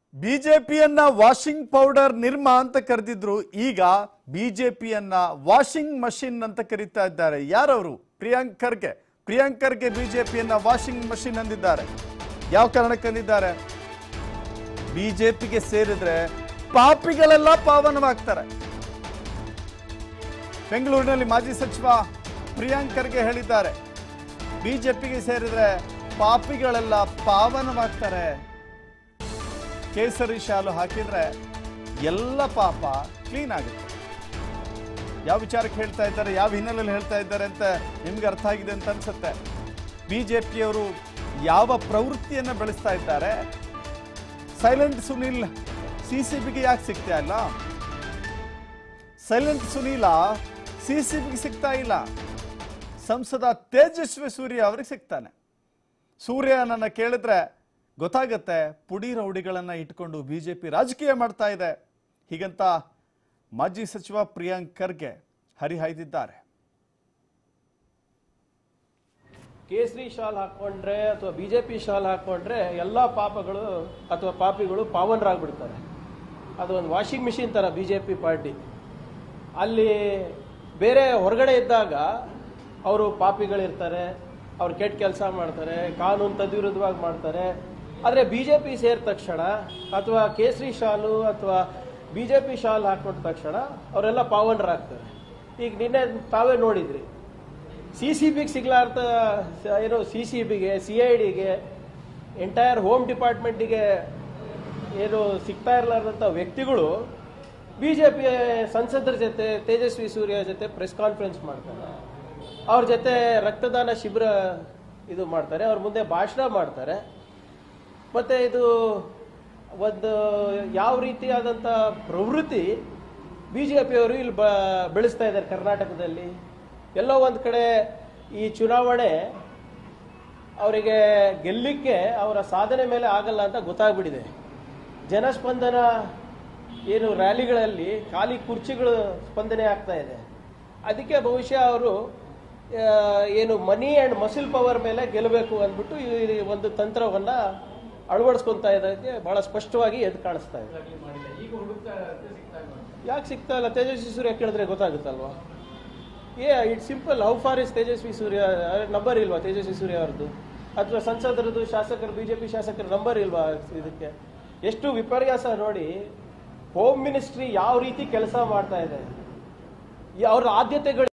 ಬಿಜೆಪಿಯನ್ನ washing powder Nirma ಅಂತ ಕರೆದಿದ್ರು ಈಗ ಬಿಜೆಪಿಯನ್ನ washing machine ಅಂತ ಕರೀತಾ ಇದ್ದಾರೆ ಯಾರವರು ಪ್ರಿಯಾಂಕ್ ಖರ್ಗೆ ಪ್ರಿಯಾಂಕ್ ಖರ್ಗೆ ಬಿಜೆಪಿಯನ್ನ ವಾಷಿಂಗ್ ಮಷಿನ್ ಅಂದಿದ್ದಾರೆ ಯಾವ ಕಾರಣಕ್ಕೆ ಅಂದಿದ್ದಾರೆ ಬಿಜೆಪಿಗೆ ಸೇರಿದ್ರೆ ಪಾಪಿಗಳೆಲ್ಲ ಪಾವನವಾಗ್ತಾರೆ ಬೆಂಗಳೂರಿನಲ್ಲಿ ಮಾಜಿ ಸಚಿವ ಪ್ರಿಯಾಂಕ್ ಖರ್ಗೆ ಹೇಳಿದ್ದಾರೆ ಬಿಜೆಪಿಗೆ ಸೇರಿದ್ರೆ ಪಾಪಿಗಳೆಲ್ಲ ಪಾವನವಾಗ್ತಾರೆ ಕೇಸರಿ ಶಾಲು ಹಾಕಿದ್ರೆ ಎಲ್ಲ ಪಾಪ ಕ್ಲೀನ್ ಆಗುತ್ತೆ ಯಾವ ವಿಚಾರಕ್ಕೆ ಹೇಳ್ತಾ ಇದ್ದಾರೆ ಯಾವ ಹಿನ್ನೆಲೆಯಲ್ಲಿ ಹೇಳ್ತಾ ಇದ್ದಾರೆ ಅಂತ ನಿಮ್ಗೆ ಅರ್ಥ ಆಗಿದೆ ಅಂತ ಅನ್ಸುತ್ತೆ ಬಿಜೆಪಿಯವರು ಯಾವ ಪ್ರವೃತ್ತಿಯನ್ನು ಬೆಳೆಸ್ತಾ ಇದ್ದಾರೆ ಸೈಲೆಂಟ್ ಸುನಿಲ್ ಸಿ ಸಿ ಬಿಗೆ ಯಾಕೆ ಸಿಗ್ತಾ ಇಲ್ಲ ಸೈಲೆಂಟ್ ಸುನೀಲ ಸಿ ಸಿ ಬಿಗೆ ಸಿಗ್ತಾ ಇಲ್ಲ ಸಂಸದ ತೇಜಸ್ವಿ ಸೂರ್ಯ ಅವ್ರಿಗೆ ಸಿಗ್ತಾನೆ ಸೂರ್ಯ ನನ್ನ ಕೇಳಿದ್ರೆ ಗೊತ್ತಾಗತ್ತೆ ಪುಡಿ ರೌಡಿಗಳನ್ನ ಇಟ್ಕೊಂಡು ಬಿಜೆಪಿ ರಾಜಕೀಯ ಮಾಡ್ತಾ ಇದೆ ಹೀಗಂತ ಮಾಜಿ ಸಚಿವ ಪ್ರಿಯಾಂಕ್ ಖರ್ಗೆ ಹರಿಹಾಯ್ದಿದ್ದಾರೆ ಕೇಸರಿ ಶಾಲ್ ಹಾಕೊಂಡ್ರೆ ಅಥವಾ ಬಿಜೆಪಿ ಶಾಲ್ ಹಾಕೊಂಡ್ರೆ ಎಲ್ಲ ಪಾಪಗಳು ಅಥವಾ ಪಾಪಿಗಳು ಪಾವನರಾಗ್ಬಿಡ್ತಾರೆ ಅದು ಒಂದು ವಾಷಿಂಗ್ ಮಿಷಿನ್ ತರ ಬಿಜೆಪಿ ಪಾರ್ಟಿ ಅಲ್ಲಿ ಬೇರೆ ಹೊರಗಡೆ ಇದ್ದಾಗ ಅವರು ಪಾಪಿಗಳಿರ್ತಾರೆ ಅವ್ರು ಕೆಟ್ಟ ಕೆಲಸ ಮಾಡ್ತಾರೆ ಕಾನೂನು ತದ್ವಿರುದ್ಧವಾಗಿ ಮಾಡ್ತಾರೆ ಆದರೆ ಬಿಜೆಪಿ ಸೇರಿದ ತಕ್ಷಣ ಅಥವಾ ಕೇಸರಿ ಶಾಲು ಅಥವಾ ಬಿಜೆಪಿ ಶಾಲ್ ಹಾಕೊಂಡ ತಕ್ಷಣ ಅವರೆಲ್ಲ ಪಾವನರಾಗ್ತಾರೆ ಈಗ ನಿನ್ನೆ ತಾವೇ ನೋಡಿದ್ರಿ ಸಿ ಸಿ ಬಿಗೆ ಸಿಗ್ಲಾರ್ದ ಸ- ಏನು ಸಿ ಸಿ ಬಿಗೆ ಸಿ ಐ ಡಿಗೆ ಎಂಟೈರ್ ಹೋಮ್ ಡಿಪಾರ್ಟ್ಮೆಂಟಿಗೆ ಏನು ಸಿಗ್ತಾ ಇರಲಾರ್ದಂಥ ವ್ಯಕ್ತಿಗಳು ಬಿ ಜೆ ಪಿ ಸಂಸದರ ಜೊತೆ ತೇಜಸ್ವಿ ಸೂರ್ಯ ಜೊತೆ ಪ್ರೆಸ್ ಕಾನ್ಫರೆನ್ಸ್ ಮಾಡ್ತಾರೆ ಅವ್ರ ಜೊತೆ ರಕ್ತದಾನ ಶಿಬಿರ ಇದು ಮಾಡ್ತಾರೆ ಅವ್ರ ಮುಂದೆ ಭಾಷಣ ಮಾಡ್ತಾರೆ ಮತ್ತೆ ಇದು ಒಂದು ಯಾವ ರೀತಿಯಾದಂಥ ಪ್ರವೃತ್ತಿ ಬಿ ಜೆ ಪಿಯವರು ಇಲ್ಲಿ ಬ ಬೆಳೆಸ್ತಾ ಇದ್ದಾರೆ ಕರ್ನಾಟಕದಲ್ಲಿ ಎಲ್ಲೋ ಒಂದು ಕಡೆ ಈ ಚುನಾವಣೆ ಅವರಿಗೆ ಗೆಲ್ಲಿಕ್ಕೆ ಅವರ ಸಾಧನೆ ಮೇಲೆ ಆಗಲ್ಲ ಅಂತ ಗೊತ್ತಾಗ್ಬಿಟ್ಟಿದೆ ಜನಸ್ಪಂದನ ಏನು ರ್ಯಾಲಿಗಳಲ್ಲಿ ಖಾಲಿ ಕುರ್ಚಿಗಳು ಸ್ಪಂದನೆ ಆಗ್ತಾ ಇದೆ ಅದಕ್ಕೆ ಬಹುಶಃ ಅವರು ಆ, ಏನು ಮನಿ ಆ್ಯಂಡ್ ಮಸಿಲ್ ಪವರ್ ಮೇಲೆ ಗೆಲ್ಲಬೇಕು ಅಂದ್ಬಿಟ್ಟು ಈ ಒಂದು ತಂತ್ರವನ್ನ ಅಳವಡಿಸ್ಕೊಂತಾ ಇದ್ದಕ್ಕೆ ಬಹಳ ಸ್ಪಷ್ಟವಾಗಿ ಎದ್ದು ಕಾಣಿಸ್ತಾ ಇದೆ ಯಾಕೆ ಸಿಗ್ತಾ ಇಲ್ಲ ತೇಜಸ್ವಿ ಸೂರ್ಯ ಕೇಳಿದ್ರೆ ಗೊತ್ತಾಗುತ್ತಲ್ವಾ ಏ it simple how far is Tejasvi Surya number ಇಲ್ವಾ ತೇಜಸ್ವಿ ಸೂರ್ಯ ಅವ್ರದ್ದು ಅಥವಾ ಸಂಸದರದ್ದು ಶಾಸಕರು ಬಿಜೆಪಿ ಶಾಸಕರ ನಂಬರ್ ಇಲ್ವಾ ಇದಕ್ಕೆ ಎಷ್ಟು ವಿಪರ್ಯಾಸ ನೋಡಿ ಹೋಮ್ ಮಿನಿಸ್ಟ್ರಿ ಯಾವ ರೀತಿ ಕೆಲಸ ಮಾಡ್ತಾ ಇದೆ ಈ ಅವ್ರ ಆದ್ಯತೆಗಳು